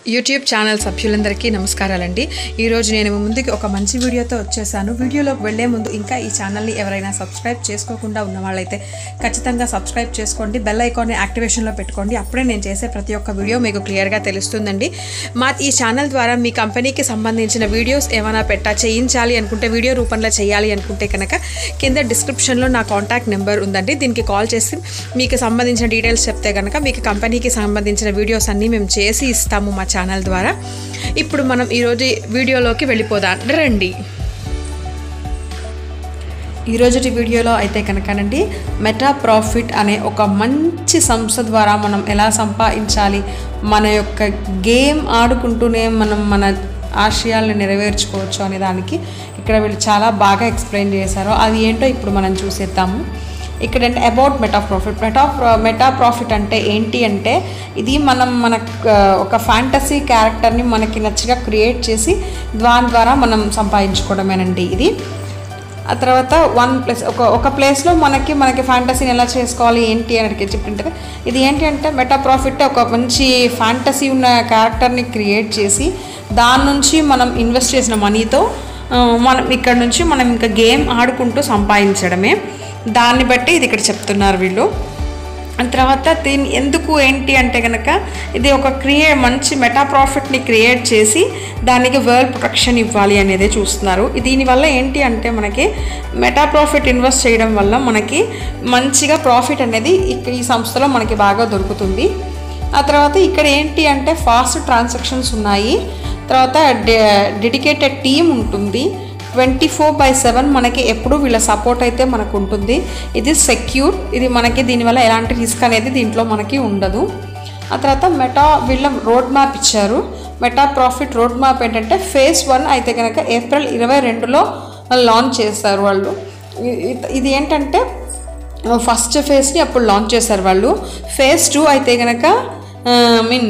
YouTube channel సభ్యులందరికీ నమస్కారాలండి ఈరోజు నేను మీ ముందుకి ఒక మంచి వీడియోతో వచ్చేసాను వీడియోలోకి వెళ్లే ముందు ఇంకా ఈ ఛానల్ని ఎవరైనా సబ్స్క్రైబ్ చేసుకోకుండా ఉన్న వాళ్ళైతే ఖచ్చితంగా సబ్స్క్రైబ్ చేసుకోండి బెల్ ఐకాన్ని యాక్టివేషన్లో పెట్టుకోండి అప్పుడే నేను చేసే ప్రతి ఒక్క వీడియో మీకు క్లియర్గా తెలుస్తుందండి మా ఈ ఛానల్ ద్వారా మీ కంపెనీకి సంబంధించిన వీడియోస్ ఏమైనా పెట్టా చేయించాలి అనుకుంటే వీడియో రూపంలో చేయాలి అనుకుంటే కనుక కింద డిస్క్రిప్షన్లో నా కాంటాక్ట్ నెంబర్ ఉందండి దీనికి కాల్ చేసి మీకు సంబంధించిన డీటెయిల్స్ చెప్తే కనుక మీకు కంపెనీకి సంబంధించిన వీడియోస్ అన్నీ మేము చేసి ఇస్తాము మా ఛానల్ ద్వారా ఇప్పుడు మనం ఈరోజు వీడియోలోకి వెళ్ళిపోదాం రండి ఈరోజు వీడియోలో అయితే కనుకనండి మెటా ప్రాఫిట్ అనే ఒక మంచి సంస్థ ద్వారా మనం ఎలా సంపాదించాలి మన యొక్క గేమ్ ఆడుకుంటూనే మనం మన ఆశయాలను నెరవేర్చుకోవచ్చు అనే దానికి ఇక్కడ వీళ్ళు చాలా బాగా ఎక్స్ప్లెయిన్ చేశారు అది ఏంటో ఇప్పుడు మనం చూసేద్దాము ఇక్కడ అంటే about Meta Profit Meta Meta Profit అంటే ఏంటి అంటే ఇది మనం మన ఒక ఫ్యాంటసీ క్యారెక్టర్ని మనకి నచ్చగా క్రియేట్ చేసి దాని ద్వారా మనం సంపాదించుకోవడమేనండి ఇది ఆ తర్వాత వన్ ప్లేస్ ఒక ఒక ప్లేస్లో మనకి మనకి ఫ్యాంటసీని ఎలా చేసుకోవాలి ఏంటి అని చెప్తుంటుంది ఇది ఏంటి అంటే మెటా ప్రాఫిట్ ఒక మంచి ఫ్యాంటసీ ఉన్న క్యారెక్టర్ని క్రియేట్ చేసి దాని నుంచి మనం ఇన్వెస్ట్ చేసిన మనీతో మనం ఇక్కడ నుంచి మనం ఇంకా గేమ్ ఆడుకుంటూ సంపాదించడమే దాన్ని బట్టి ఇది ఇక్కడ చెప్తున్నారు వీళ్ళు తర్వాత దీని ఎందుకు ఏంటి అంటే కనుక ఇది ఒక క్రియే మంచి మెటా ప్రాఫిట్ని క్రియేట్ చేసి దానికి వరల్డ్ ప్రొటెక్షన్ ఇవ్వాలి అనేది చూస్తున్నారు దీనివల్ల ఏంటి అంటే మనకి మెటా ప్రాఫిట్ ఇన్వెస్ట్ చేయడం వల్ల మనకి మంచిగా ప్రాఫిట్ అనేది ఈ సంస్థలో మనకి బాగా దొరుకుతుంది ఆ తర్వాత ఇక్కడ ఏంటి అంటే ఫాస్ట్ ట్రాన్సాక్షన్స్ ఉన్నాయి తర్వాత డెడికేటెడ్ టీం ఉంటుంది ట్వంటీ ఫోర్ బై సెవెన్ మనకి ఎప్పుడు వీళ్ళ సపోర్ట్ అయితే మనకు ఉంటుంది ఇది సెక్యూర్ ఇది మనకి దీనివల్ల ఎలాంటి రిస్క్ అనేది దీంట్లో మనకి ఉండదు ఆ తర్వాత మెటా వీళ్ళ రోడ్ మ్యాప్ ఇచ్చారు మెటా ప్రాఫిట్ రోడ్ మ్యాప్ ఏంటంటే ఫేజ్ వన్ అయితే కనుక ఏప్రిల్ ఇరవై రెండులో లాంచ్ చేస్తారు వాళ్ళు ఇది ఏంటంటే ఫస్ట్ ఫేజ్ని అప్పుడు లాంచ్ చేశారు వాళ్ళు ఫేజ్ టూ అయితే కనుక మీన్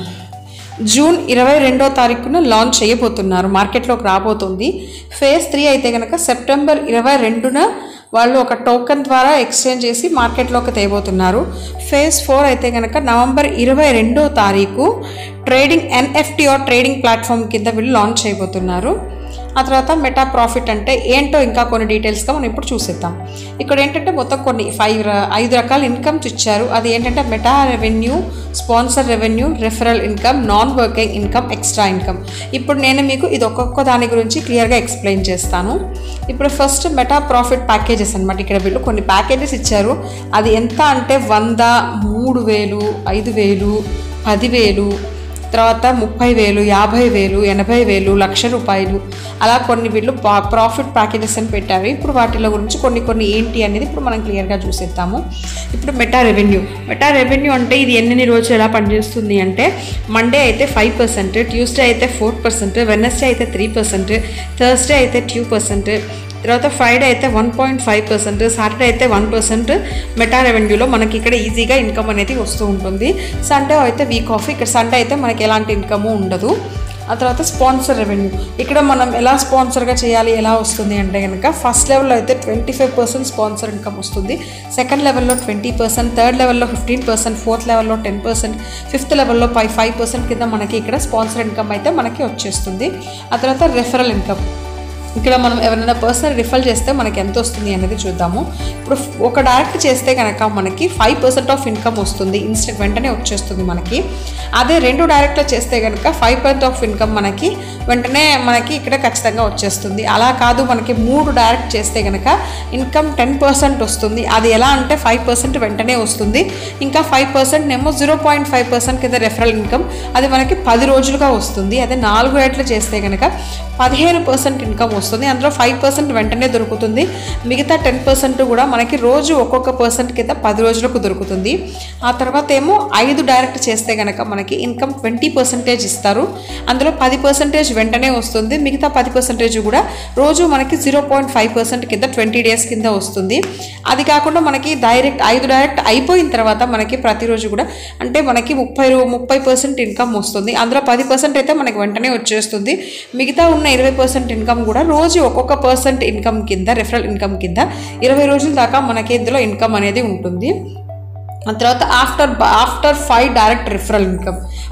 జూన్ ఇరవై రెండో తారీఖున లాంచ్ చేయబోతున్నారు మార్కెట్లోకి రాబోతుంది ఫేజ్ త్రీ అయితే కనుక సెప్టెంబర్ ఇరవై రెండున వాళ్ళు ఒక టోకెన్ ద్వారా ఎక్స్చేంజ్ చేసి మార్కెట్లోకి తేబోతున్నారు ఫేజ్ ఫోర్ అయితే కనుక నవంబర్ ఇరవై రెండో తారీఖు trading NFT or trading platform కింద వీళ్ళు లాంచ్ చేయబోతున్నారు ఆ తర్వాత మెటా ప్రాఫిట్ అంటే ఏంటో ఇంకా కొన్ని డీటెయిల్స్గా మనం ఇప్పుడు చూసేద్దాం ఇక్కడ ఏంటంటే మొత్తం కొన్ని ఫైవ్ ఐదు రకాల ఇన్కమ్స్ ఇచ్చారు అది ఏంటంటే Meta revenue sponsor revenue referral income non working income extra income ఇప్పుడు నేను మీకు ఇది ఒక్కొక్క దాని గురించి క్లియర్గా ఎక్స్ప్లెయిన్ చేస్తాను ఇప్పుడు ఫస్ట్ మెటా ప్రాఫిట్ ప్యాకేజెస్ అనమాట ఇక్కడ వీళ్ళు కొన్ని ప్యాకేజెస్ ఇచ్చారు అది ఎంత అంటే వంద మూడు వేలు ఐదు వేలు పదివేలు తర్వాత ముప్పై వేలు యాభై వేలు ఎనభై వేలు లక్ష రూపాయలు అలా కొన్ని వీళ్ళు ప్రాఫిట్ ప్యాకేజెస్ అని పెట్టారు ఇప్పుడు వాటిలో గురించి కొన్ని కొన్ని ఏంటి అనేది ఇప్పుడు మనం క్లియర్గా చూసేద్దాము ఇప్పుడు మెటా రెవెన్యూ మెటా రెవెన్యూ అంటే ఇది ఎన్ని రోజులు ఎలా పనిచేస్తుంది అంటే మండే అయితే ఫైవ్ పర్సెంట్ ట్యూస్డే అయితే ఫోర్ పర్సెంట్ వెనస్డే అయితే త్రీ పర్సెంట్ థర్స్డే అయితే టూ పర్సెంట్ తర్వాత ఫ్రైడే అయితే one point five percent Saturday అయితే వన్ పర్సెంట్ మెటా రెవెన్యూలో మనకి ఇక్కడ ఈజీగా ఇన్కమ్ అనేది వస్తూ ఉంటుంది సండే అయితే వీక్ ఆఫ్ ఇక్కడ సండే అయితే మనకి ఎలాంటి ఇన్కము ఉండదు ఆ తర్వాత స్పాన్సర్ రెవెన్యూ ఇక్కడ మనం ఎలా స్పాన్సర్గా చేయాలి ఎలా వస్తుంది అంటే కనుక ఫస్ట్ లెవెల్లో అయితే twenty five percent sponsor income వస్తుంది సెకండ్ లెవెల్లో ట్వంటీ పర్సెంట్ థర్డ్ లెవెల్లో ఫిఫ్టీన్ పర్సెంట్ ఫోర్త్ లెవెల్లో టెన్ పర్సెంట్ ఫిఫ్త్ లెవెల్లో ఫైవ్ ఫైవ్ పర్సెంట్ కింద మనకి ఇక్కడ స్పాన్సర్ ఇన్కమ్ అయితే మనకి వచ్చేస్తుంది ఆ తర్వాత రెఫరల్ ఇన్కమ్ ఇక్కడ మనం ఎవరైనా పర్సన్ రిఫర్ చేస్తే మనకి ఎంత వస్తుంది అనేది చూద్దాము ఇప్పుడు ఒక డైరెక్ట్ చేస్తే కనుక మనకి ఫైవ్ పర్సెంట్ ఆఫ్ ఇన్కమ్ వస్తుంది ఇన్స్టెంట్ వెంటనే వచ్చేస్తుంది మనకి అదే రెండు డైరెక్ట్లో చేస్తే కనుక ఫైవ్ పర్సెంట్ ఆఫ్ ఇన్కమ్ మనకి వెంటనే మనకి ఇక్కడ ఖచ్చితంగా వచ్చేస్తుంది అలా కాదు మనకి మూడు డైరెక్ట్ చేస్తే కనుక ఇన్కమ్ టెన్ పర్సెంట్ వస్తుంది అది ఎలా అంటే ఫైవ్ పర్సెంట్ వెంటనే వస్తుంది ఇంకా ఫైవ్ పర్సెంట్ ఏమో జీరో పాయింట్ ఫైవ్ పర్సెంట్ కింద రెఫరల్ ఇన్కమ్ అది మనకి పది రోజులుగా వస్తుంది అదే నాలుగు రేట్లు చేస్తే కనుక పదిహేను పర్సెంట్ ఇన్కమ్ వస్తుంది అందులో ఫైవ్ పర్సెంట్ వెంటనే దొరుకుతుంది మిగతా టెన్ పర్సెంట్ కూడా మనకి రోజు ఒక్కొక్క పర్సెంట్ కింద పది రోజులకు దొరుకుతుంది ఆ తర్వాత ఏమో ఐదు డైరెక్ట్ చేస్తే కనుక మనకి ఇన్కమ్ ట్వంటీ పర్సెంటేజ్ ఇస్తారు అందులో పది పర్సెంటేజ్ వెంటనే వస్తుంది మిగతా పది పర్సెంటేజ్ కూడా రోజు మనకి జీరో పాయింట్ ఫైవ్ పర్సెంట్ కింద ట్వంటీ డేస్ కింద వస్తుంది అది కాకుండా మనకి డైరెక్ట్ ఐదు డైరెక్ట్ అయిపోయిన తర్వాత మనకి ప్రతిరోజు కూడా అంటే మనకి ముప్పై ముప్పై పర్సెంట్ ఇన్కమ్ వస్తుంది అందులో పది పర్సెంట్ అయితే మనకి వెంటనే వచ్చేస్తుంది మిగతా ఉన్న ఇరవై పర్సెంట్ ఇన్కమ్ కూడా రోజు ఒక్కొక్క పర్సెంట్ ఇన్కమ్ కింద రెఫరల్ ఇన్కమ్ కింద ఇరవై రోజుల దాకా మనకి ఇందులో ఇన్కమ్ అనేది ఉంటుంది ఆ తర్వాత after after five direct referral income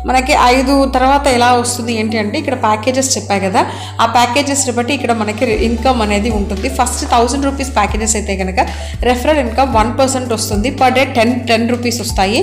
మనకి ఐదు తర్వాత ఎలా వస్తుంది ఏంటి అంటే ఇక్కడ ప్యాకేజెస్ చెప్పాయి కదా ఆ ప్యాకేజెస్ బట్టి ఇక్కడ మనకి ఇన్కమ్ అనేది ఉంటుంది ఫస్ట్ థౌసండ్ రూపీస్ ప్యాకేజెస్ అయితే కనుక రెఫరల్ ఇన్కమ్ వన్ పర్సెంట్ వస్తుంది per day ten ten rupees వస్తాయి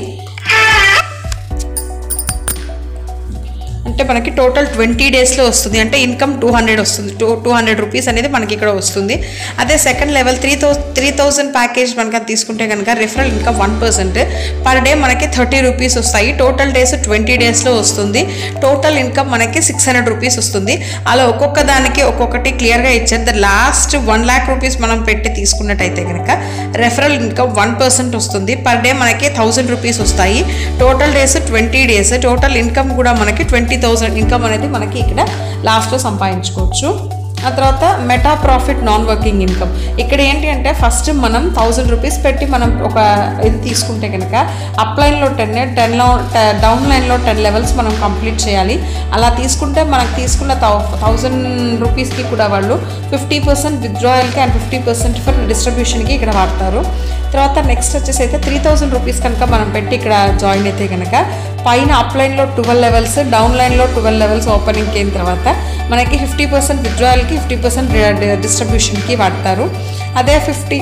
అంటే మనకి టోటల్ ట్వంటీ డేస్లో వస్తుంది అంటే ఇన్కమ్ టూ హండ్రెడ్ వస్తుంది టూ టూ హండ్రెడ్ రూపీస్ అనేది మనకి ఇక్కడ వస్తుంది అదే second level three thou three thousand package మనకి అది తీసుకుంటే కనుక referral income one percent per day మనకి థర్టీ రూపీస్ వస్తాయి టోటల్ డేస్ ట్వంటీ డేస్లో వస్తుంది టోటల్ ఇన్కమ్ మనకి సిక్స్ హండ్రెడ్ రూపీస్ వస్తుంది అలా ఒక్కొక్క దానికి ఒక్కొక్కటి క్లియర్గా ఇచ్చారు the last one lakh rupees మనం పెట్టి తీసుకున్నట్టయితే కనుక రెఫరల్ ఇన్కమ్ వన్ పర్సెంట్ వస్తుంది పర్ డే మనకి థౌసండ్ రూపీస్ వస్తాయి total days twenty days total income కూడా మనకి ట్వంటీ థౌసండ్ ఇన్కమ్ అనేది మనకి ఇక్కడ లాస్ట్లో సంపాదించుకోవచ్చు ఆ తర్వాత Meta Profit non working income ఇక్కడ ఏంటి అంటే ఫస్ట్ మనం థౌజండ్ రూపీస్ పెట్టి మనం ఒక ఇది తీసుకుంటే కనుక అప్ లైన్లో టెన్ టెన్లో డౌన్ లైన్లో టెన్ లెవెల్స్ మనం కంప్లీట్ చేయాలి అలా తీసుకుంటే మనకు తీసుకున్న థౌ థౌజండ్ రూపీస్కి కూడా వాళ్ళు ఫిఫ్టీ పర్సెంట్ విత్డ్రాయల్కి అండ్ ఫిఫ్టీ పర్సెంట్ ఫర్ డిస్ట్రిబ్యూషన్కి ఇక్కడ వాడతారు తర్వాత నెక్స్ట్ వచ్చేసి అయితే త్రీ థౌసండ్ రూపీస్ కనుక మనం పెట్టి ఇక్కడ జాయిన్ అయితే కనుక పైన అప్ లైన్లో ట్వెల్వ్ లెవెల్స్ డౌన్ లైన్లో ట్వెల్వ్ లెవెల్స్ ఓపెనింగ్కి అయిన తర్వాత మనకి ఫిఫ్టీ పర్సెంట్ విత్డ్రాయల్కి ఫిఫ్టీ పర్సెంట్ డిస్ట్రిబ్యూషన్కి వాడతారు అదే ఫిఫ్టీ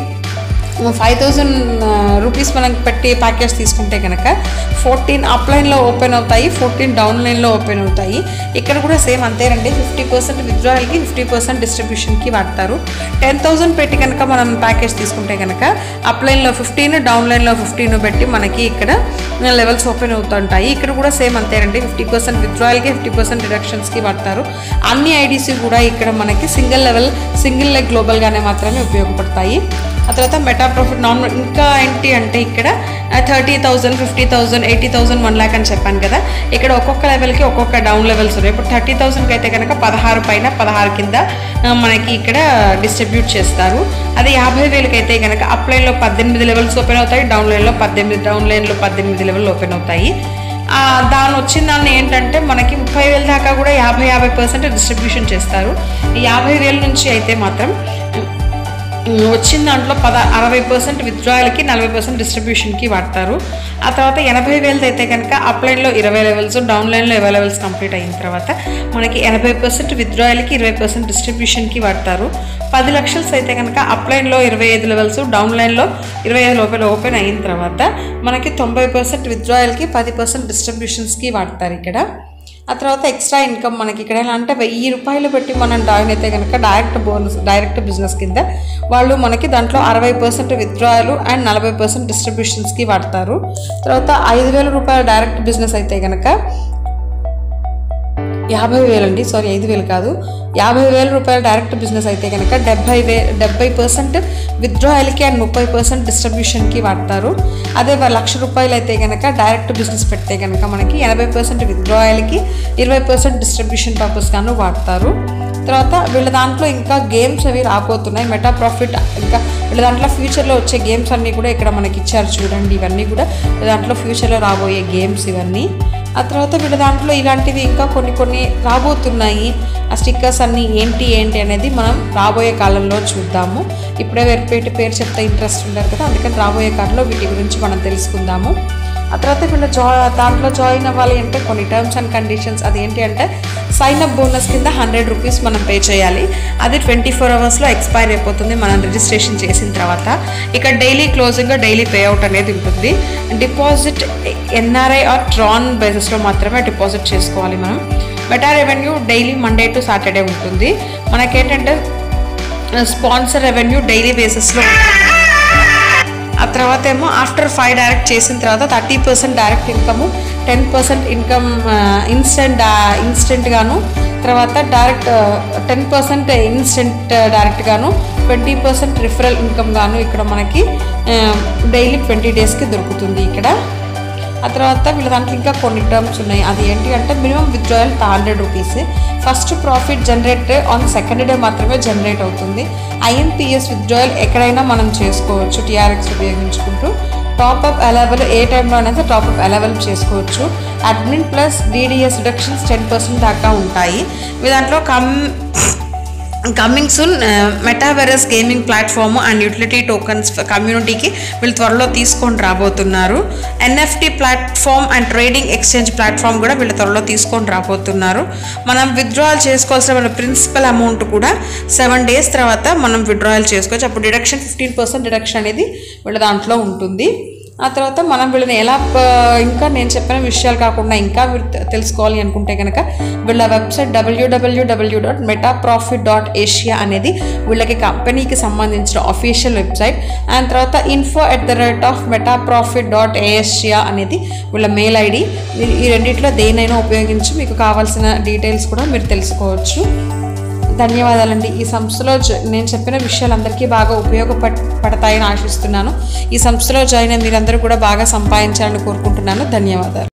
ఫైవ్ థౌజండ్ రూపీస్ మనం పెట్టి ప్యాకేజ్ తీసుకుంటే కనుక ఫోర్టీన్ అప్ లైన్లో ఓపెన్ అవుతాయి ఫోర్టీన్ డౌన్ లైన్లో ఓపెన్ అవుతాయి ఇక్కడ కూడా సేమ్ అంతేనండి ఫిఫ్టీ పర్సెంట్ విత్డ్రాయల్కి ఫిఫ్టీ పర్సెంట్ డిస్ట్రిబ్యూషన్కి వాడతారు టెన్ థౌసండ్ పెట్టి కనుక మనం ప్యాకేజ్ తీసుకుంటే కనుక అప్ లైన్లో ఫిఫ్టీన్ డౌన్ లైన్లో ఫిఫ్టీన్ పెట్టి మనకి ఇక్కడ లెవెల్స్ ఓపెన్ అవుతుంటాయి ఇక్కడ కూడా సేమ్ అంతేనండి ఫిఫ్టీ పర్సెంట్ విత్డ్రాయల్కి ఫిఫ్టీ పర్సెంట్ డిడక్షన్స్కి వాడతారు అన్ని ఐడీసీ కూడా ఇక్కడ మనకి సింగిల్ లెవెల్ సింగిల్ లెగ్ గ్లోబల్గానే మాత్రమే ఉపయోగపడతాయి ఆ తర్వాత మెటా ప్రాఫిట్ నాన్ ఇంకా ఏంటి అంటే ఇక్కడ thirty thousand fifty thousand eighty thousand one lakh అని చెప్పాను కదా ఇక్కడ ఒక్కొక్క లెవెల్కి ఒక్కొక్క డౌన్ లెవెల్స్ ఉన్నాయి ఇప్పుడు థర్టీ థౌసండ్కి అయితే కనుక పదహారు పైన పదహారు కింద ఆ, మనకి ఇక్కడ డిస్ట్రిబ్యూట్ చేస్తారు అదే యాభై వేలకి అయితే కనుక అప్ లైన్లో పద్దెనిమిది లెవెల్స్ ఓపెన్ అవుతాయి డౌన్ లైన్లో పద్దెనిమిది డౌన్ లైన్లో పద్దెనిమిది లెవెల్ ఓపెన్ అవుతాయి ఆ, దాని వచ్చిన దాన్ని ఏంటంటే మనకి ముప్పై వేల దాకా కూడా యాభై యాభై పర్సెంట్ డిస్ట్రిబ్యూషన్ చేస్తారు ఈ యాభై వేల నుంచి అయితే మాత్రం ఉమ్, వచ్చిన దాంట్లో పద అరవై పర్సెంట్ విత్డ్రాయల్కి నలభై పర్సెంట్ డిస్ట్రిబ్యూషన్కి వాడతారు ఆ తర్వాత ఎనభై వేలది అయితే కనుక అప్ లైన్లో ఇరవై లెవెల్స్ డౌన్ లైన్లో ఇరవై లెవెల్స్ కంప్లీట్ అయిన తర్వాత మనకి ఎనభై పర్సెంట్ విత్డ్రాయల్కి ఇరవై పర్సెంట్ డిస్ట్రిబ్యూషన్కి వాడతారు పది లక్షల్స్ అయితే కనుక అప్ లైన్లో ఇరవై ఐదు లెవెల్స్ డౌన్ లైన్లో ఇరవై ఐదు లోపల ఓపెన్ అయిన తర్వాత మనకి తొంభై పర్సెంట్ విత్డ్రాయల్కి పది పర్సెంట్ డిస్ట్రిబ్యూషన్స్కి వాడతారు ఇక్కడ ఆ తర్వాత ఎక్స్ట్రా ఇన్కమ్ మనకి ఇక్కడ ఎలా అంటే వెయ్యి రూపాయలు పెట్టి మనం జాయిన్ అయితే కనుక డైరెక్ట్ బోనస్ డైరెక్ట్ బిజినెస్ కింద వాళ్ళు మనకి దాంట్లో అరవై పర్సెంట్ విత్డ్రాయలు అండ్ నలభై పర్సెంట్ డిస్ట్రిబ్యూషన్స్కి వాడతారు తర్వాత ఐదు వేల రూపాయల డైరెక్ట్ బిజినెస్ అయితే కనుక యాభై వేలండి సారీ ఐదు వేలు కాదు యాభై వేల రూపాయల డైరెక్ట్ బిజినెస్ అయితే కనుక డెబ్బై వే డెబ్బై పర్సెంట్ విత్డ్రాయల్కి అండ్ ముప్పై పర్సెంట్ డిస్ట్రిబ్యూషన్కి వాడతారు అదే వా- లక్ష రూపాయలు అయితే కనుక డైరెక్ట్ బిజినెస్ పెడితే కనుక మనకి ఎనభై పర్సెంట్ విత్డ్రాయల్కి ఇరవై పర్సెంట్ డిస్ట్రిబ్యూషన్ పర్పస్ గాను వాడతారు తర్వాత వీళ్ళ దాంట్లో ఇంకా గేమ్స్ అవి రాబోతున్నాయి మెటా ప్రాఫిట్ ఇంకా వీళ్ళ దాంట్లో ఫ్యూచర్లో వచ్చే గేమ్స్ అన్నీ కూడా ఇక్కడ మనకి ఇచ్చారు చూడండి ఇవన్నీ కూడా వీళ్ళ దాంట్లో ఫ్యూచర్లో రాబోయే గేమ్స్ ఇవన్నీ ఆ తర్వాత వీళ్ళ దాంట్లో ఇలాంటివి ఇంకా కొన్ని కొన్ని రాబోతున్నాయి ఆ స్టిక్కర్స్ అన్నీ ఏంటి ఏంటి అనేది మనం రాబోయే కాలంలో చూద్దాము ఇప్పుడే పేరు పేరు చెప్తే ఇంట్రెస్ట్ ఉండరు కదా అందుకని రాబోయే కాలంలో వీటి గురించి మనం తెలుసుకుందాము ఆ తర్వాత వీళ్ళ జా దాంట్లో జాయిన్ అవ్వాలి అంటే కొన్ని టర్మ్స్ అండ్ కండిషన్స్ అదేంటి అంటే సైన్ అప్ బోనస్ కింద హండ్రెడ్ రూపీస్ మనం పే చేయాలి అది ట్వంటీ ఫోర్ అవర్స్లో ఎక్స్పైర్ అయిపోతుంది మనం రిజిస్ట్రేషన్ చేసిన తర్వాత ఇక daily closing daily pay out అనేది ఉంటుంది డిపాజిట్ ఎన్ఆర్ఐ ఆర్ ట్రాన్ బేసిస్లో మాత్రమే డిపాజిట్ చేసుకోవాలి మనం Meta revenue daily Monday to Saturday ఉంటుంది మనకేంటంటే స్పాన్సర్ రెవెన్యూ డైలీ బేసిస్లో ఉంటుంది ఆ తర్వాత ఏమో ఆఫ్టర్ ఫైవ్ డైరెక్ట్ చేసిన తర్వాత thirty percent direct income ten percent income instant instant గాను తర్వాత direct ten percent instant direct గాను ట్వంటీ పర్సెంట్ రిఫరల్ ఇన్కమ్ గాను ఇక్కడ మనకి డైలీ ట్వంటీ డేస్కి దొరుకుతుంది ఇక్కడ ఆ తర్వాత వీళ్ళ దాంట్లో ఇంకా కొన్ని టర్మ్స్ ఉన్నాయి అది ఏంటి అంటే minimum withdrawal hundred rupees first profit generate on second day మాత్రమే జనరేట్ అవుతుంది ఐఎన్పిఎస్ విత్డ్రాయల్ ఎక్కడైనా మనం చేసుకోవచ్చు టీఆర్ఎక్స్ ఉపయోగించుకుంటూ టాప్అప్ అవైలబుల్ ఏ టైంలో అయినా టాప్అప్ అవైలబుల్ చేసుకోవచ్చు admin plus DDS reductions ten percent దాకా ఉంటాయి మీ దాంట్లో come coming soon metaverse gaming platform and utility tokens కమ్యూనిటీకి వీళ్ళు త్వరలో తీసుకొని రాబోతున్నారు NFT platform and trading exchange platform కూడా వీళ్ళు త్వరలో తీసుకొని రాబోతున్నారు మనం విత్డ్రాయల్ చేసుకోవాల్సిన మన ప్రిన్సిపల్ అమౌంట్ కూడా సెవెన్ డేస్ తర్వాత మనం విత్డ్రాయల్ చేసుకోవచ్చు అప్పుడు డిడక్షన్ ఫిఫ్టీన్ పర్సెంట్ డిడక్షన్ అనేది వీళ్ళ దాంట్లో ఉంటుంది ఆ తర్వాత మనం వీళ్ళని ఎలా ప- ఇంకా నేను చెప్పిన విషయాలు కాకుండా ఇంకా మీరు తె- తెలుసుకోవాలి అనుకుంటే కనుక వీళ్ళ website W W W dot Meta Profit dot Asia అనేది వీళ్ళకి కంపెనీకి సంబంధించిన అఫీషియల్ వెబ్సైట్ అండ్ తర్వాత info at the rate of Meta Profit dot Asia అనేది వీళ్ళ మెయిల్ ఐడి మీరు ఈ రెండిట్లో దేనైనా ఉపయోగించి మీకు కావాల్సిన డీటెయిల్స్ కూడా మీరు తెలుసుకోవచ్చు ధన్యవాదాలండి ఈ సంస్థలో జ- నేను చెప్పిన విషయాలు అందరికీ బాగా ఉపయోగపడ్ పడతాయని ఆశిస్తున్నాను ఈ సంస్థలో జాయిన్ అయిన మీరందరూ కూడా బాగా సంపాదించాలని కోరుకుంటున్నాను ధన్యవాదాలు